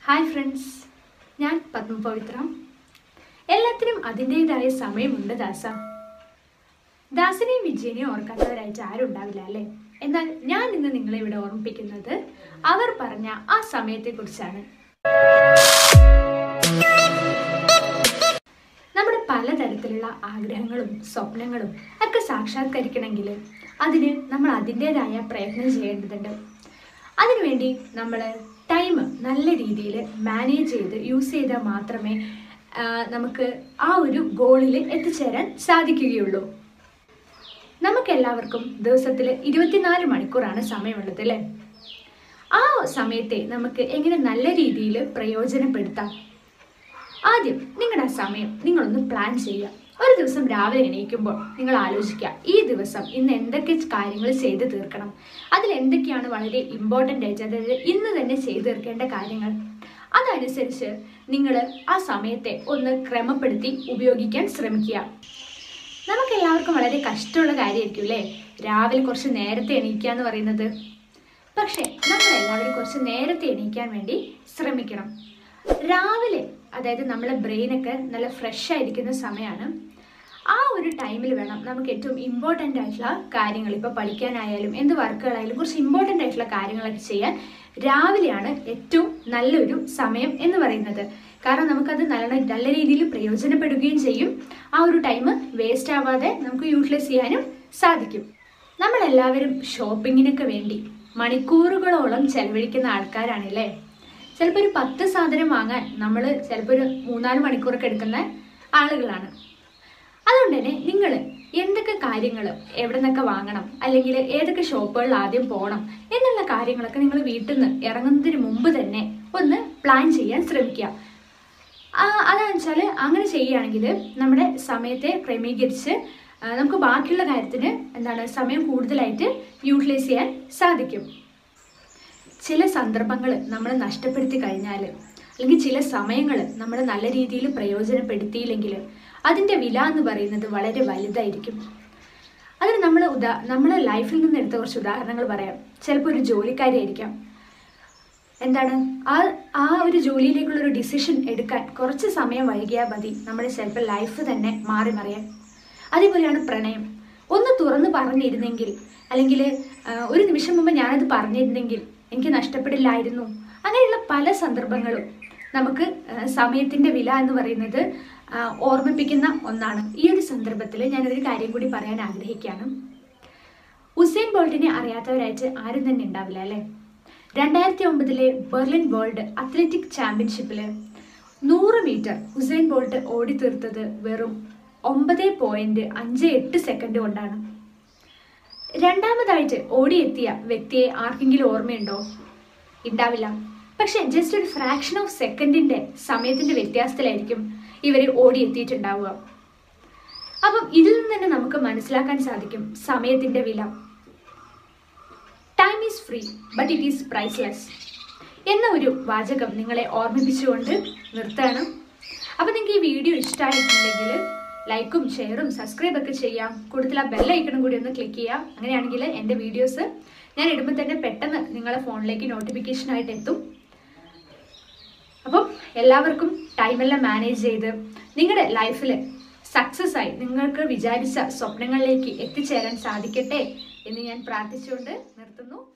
hi friends ഞാൻ പത്മപവിത്ര എല്ലാത്തിനും അതിൻ്റെതായ സമയമുണ്ട് ദാസ ദാസിനെയും വിജയനെയും ഓർക്കാത്തവരായിട്ട് ആരും ഉണ്ടാവില്ല അല്ലേ എന്നാൽ ഞാൻ ഇന്ന് നിങ്ങളെ ഇവിടെ ഓർമ്മിപ്പിക്കുന്നത് അവർ പറഞ്ഞ ആ സമയത്തെക്കുറിച്ചാണ് നമ്മുടെ പലതരത്തിലുള്ള ആഗ്രഹങ്ങളും സ്വപ്നങ്ങളും ഒക്കെ സാക്ഷാത്കരിക്കണമെങ്കിൽ അതിന് നമ്മൾ അതിൻ്റെതായ പ്രയത്നം ചെയ്യേണ്ടതുണ്ട് അതിനുവേണ്ടി നമ്മൾ ടൈം നല്ല രീതിയിൽ മാനേജ് ചെയ്ത് യൂസ് ചെയ്താൽ മാത്രമേ ആ, നമുക്ക് ആ ഒരു ഗോളിൽ എത്തിച്ചേരാൻ സാധിക്കുകയുള്ളൂ നമുക്കെല്ലാവർക്കും ദിവസത്തിൽ ഇരുപത്തിനാല് മണിക്കൂറാണ് സമയമുള്ളത് അല്ലേ ആ സമയത്തെ നമുക്ക് എങ്ങനെ നല്ല രീതിയിൽ പ്രയോജനപ്പെടുത്താം ആദ്യം നിങ്ങളുടെ ആ സമയം നിങ്ങളൊന്ന് പ്ലാൻ ചെയ്യുക ഒരു ദിവസം രാവിലെ എണീക്കുമ്പോൾ നിങ്ങൾ ആലോചിക്കുക ഈ ദിവസം ഇന്ന് എന്തൊക്കെ കാര്യങ്ങൾ ചെയ്ത് തീർക്കണം അതിൽ എന്തൊക്കെയാണ് വളരെ ഇമ്പോർട്ടൻ്റ് ആയിട്ട് അതായത് ഇന്ന് തന്നെ ചെയ്തു തീർക്കേണ്ട കാര്യങ്ങൾ അതനുസരിച്ച് നിങ്ങൾ ആ സമയത്തെ ഒന്ന് ക്രമപ്പെടുത്തി ഉപയോഗിക്കാൻ ശ്രമിക്കുക നമുക്ക് എല്ലാവർക്കും വളരെ കഷ്ടമുള്ള കാര്യമായിരിക്കും അല്ലേ രാവിലെ കുറച്ച് നേരത്തെ എണീക്കുക എന്ന് പറയുന്നത് പക്ഷേ നമ്മൾ എല്ലാവരും കുറച്ച് നേരത്തെ എണീക്കാൻ വേണ്ടി ശ്രമിക്കണം രാവിലെ അതായത് നമ്മളെ ബ്രെയിനൊക്കെ നല്ല ഫ്രഷ് ആയിരിക്കുന്ന സമയമാണ് ആ ഒരു ടൈമിൽ വേണം നമുക്ക് ഏറ്റവും ഇമ്പോർട്ടൻ്റ് ആയിട്ടുള്ള കാര്യങ്ങൾ ഇപ്പോൾ പഠിക്കാനായാലും എന്ത് വർക്കുകളായാലും കുറച്ച് ഇമ്പോർട്ടൻ്റ് ആയിട്ടുള്ള കാര്യങ്ങളൊക്കെ ചെയ്യാൻ രാവിലെയാണ് ഏറ്റവും നല്ലൊരു സമയം എന്ന് പറയുന്നത് കാരണം നമുക്കത് നല്ല നല്ല രീതിയിൽ പ്രയോജനപ്പെടുകയും ചെയ്യും ആ ഒരു ടൈം വേസ്റ്റ് ആവാതെ നമുക്ക് യൂട്ടിലൈസ് ചെയ്യാനും സാധിക്കും നമ്മളെല്ലാവരും ഷോപ്പിങ്ങിനൊക്കെ വേണ്ടി മണിക്കൂറുകളോളം ചെലവഴിക്കുന്ന ആൾക്കാരാണല്ലേ ചിലപ്പോൾ ഒരു പത്ത് സാധനം വാങ്ങാൻ നമ്മൾ ചിലപ്പോൾ ഒരു മൂന്നാല് മണിക്കൂറൊക്കെ എടുക്കുന്ന ആളുകളാണ് അതുകൊണ്ട് തന്നെ നിങ്ങൾ എന്തൊക്കെ കാര്യങ്ങൾ എവിടെ നിന്നൊക്കെ വാങ്ങണം അല്ലെങ്കിൽ ഏതൊക്കെ ഷോപ്പുകളിൽ ആദ്യം പോകണം എന്നുള്ള കാര്യങ്ങളൊക്കെ നിങ്ങൾ വീട്ടിൽ നിന്ന് ഇറങ്ങുന്നതിന് മുമ്പ് തന്നെ ഒന്ന് പ്ലാൻ ചെയ്യാൻ ശ്രമിക്കുക ആ, അതാണെന്ന് വെച്ചാൽ അങ്ങനെ ചെയ്യുകയാണെങ്കിൽ നമ്മുടെ സമയത്തെ ക്രമീകരിച്ച് ആ, നമുക്ക് ബാക്കിയുള്ള കാര്യത്തിന് എന്താണ് സമയം കൂടുതലായിട്ട് യൂട്ടിലൈസ് ചെയ്യാൻ സാധിക്കും ചില സന്ദർഭങ്ങൾ നമ്മൾ നഷ്ടപ്പെടുത്തി കഴിഞ്ഞാൽ അല്ലെങ്കിൽ ചില സമയങ്ങൾ നമ്മൾ നല്ല രീതിയിൽ പ്രയോജനപ്പെടുത്തിയില്ലെങ്കിൽ അതിൻ്റെ വില എന്ന് പറയുന്നത് വളരെ വലുതായിരിക്കും അതിന് നമ്മൾ ഉദാ നമ്മളെ ലൈഫിൽ നിന്ന് എടുത്ത കുറച്ച് ഉദാഹരണങ്ങൾ പറയാം ചിലപ്പോൾ ഒരു ജോലിക്കാരിയായിരിക്കാം എന്താണ് ആ ആ ഒരു ജോലിയിലേക്കുള്ള ഒരു ഡിസിഷൻ എടുക്കാൻ കുറച്ച് സമയം വൈകിയാൽ മതി നമ്മുടെ ചിലപ്പോൾ ലൈഫ് തന്നെ മാറി മറിയാൻ അതേപോലെയാണ് പ്രണയം ഒന്ന് തുറന്ന് പറഞ്ഞിരുന്നെങ്കിൽ അല്ലെങ്കിൽ ആ, ഒരു നിമിഷം മുമ്പ് ഞാനത് പറഞ്ഞിരുന്നെങ്കിൽ എനിക്ക് നഷ്ടപ്പെടില്ലായിരുന്നു അങ്ങനെയുള്ള പല സന്ദർഭങ്ങളും നമുക്ക് ആ, സമയത്തിൻ്റെ വില എന്ന് പറയുന്നത് ആ, ഓർമ്മിപ്പിക്കുന്ന ഒന്നാണ് ഈ ഒരു സന്ദർഭത്തിൽ ഞാനൊരു കാര്യം കൂടി പറയാൻ ആഗ്രഹിക്കുകയാണ് ഉസൈൻ ബോൾട്ടിനെ അറിയാത്തവരായിട്ട് ആരും തന്നെ ഉണ്ടാവില്ല അല്ലേ രണ്ടായിരത്തി ഒമ്പതിലെ ബെർലിൻ വേൾഡ് അത്ലറ്റിക് ചാമ്പ്യൻഷിപ്പിൽ നൂറ് മീറ്റർ ഉസൈൻ ബോൾട്ട് ഓടി തീർത്തത് വെറും ഒമ്പത് പോയിന്റ് അഞ്ച് എട്ട് സെക്കൻഡ് കൊണ്ടാണ് രണ്ടാമതായിട്ട് ഓടിയെത്തിയ വ്യക്തിയെ ആർക്കെങ്കിലും ഓർമ്മയുണ്ടോ ഉണ്ടാവില്ല പക്ഷെ ജസ്റ്റ് ഒരു ഫ്രാക്ഷൻ ഓഫ് സെക്കൻഡിന്റെ സമയത്തിന്റെ വ്യത്യാസത്തിലായിരിക്കും ഇവർ ഓടിയെത്തിയിട്ടുണ്ടാവുക അപ്പം ഇതിൽ നിന്ന് തന്നെ നമുക്ക് മനസ്സിലാക്കാൻ സാധിക്കും സമയത്തിന്റെ വില time is free but it is priceless എന്ന ഒരു വാചകം നിങ്ങളെ ഓർമ്മിപ്പിച്ചുകൊണ്ട് നിർത്തുകയാണ് അപ്പോൾ നിങ്ങൾക്ക് ഈ വീഡിയോ ഇഷ്ടമായിട്ടുണ്ടെങ്കിൽ ലൈക്കും ഷെയറും സബ്സ്ക്രൈബ് ഒക്കെ ചെയ്യാം കൂടുതൽ ആ ബെല്ലൈക്കണും കൂടി ഒന്ന് ക്ലിക്ക് ചെയ്യാം അങ്ങനെയാണെങ്കിൽ എൻ്റെ വീഡിയോസ് ഞാൻ ഇടുമ്പോൾ തന്നെ പെട്ടെന്ന് നിങ്ങളെ ഫോണിലേക്ക് നോട്ടിഫിക്കേഷൻ ആയിട്ട് എത്തും അപ്പം എല്ലാവർക്കും ടൈമെല്ലാം മാനേജ് ചെയ്ത് നിങ്ങളുടെ ലൈഫിൽ സക്സസ് ആയി നിങ്ങൾക്ക് വിചാരിച്ച സ്വപ്നങ്ങളിലേക്ക് എത്തിച്ചേരാൻ സാധിക്കട്ടെ എന്ന് ഞാൻ പ്രാർത്ഥിച്ചുകൊണ്ട് നിർത്തുന്നു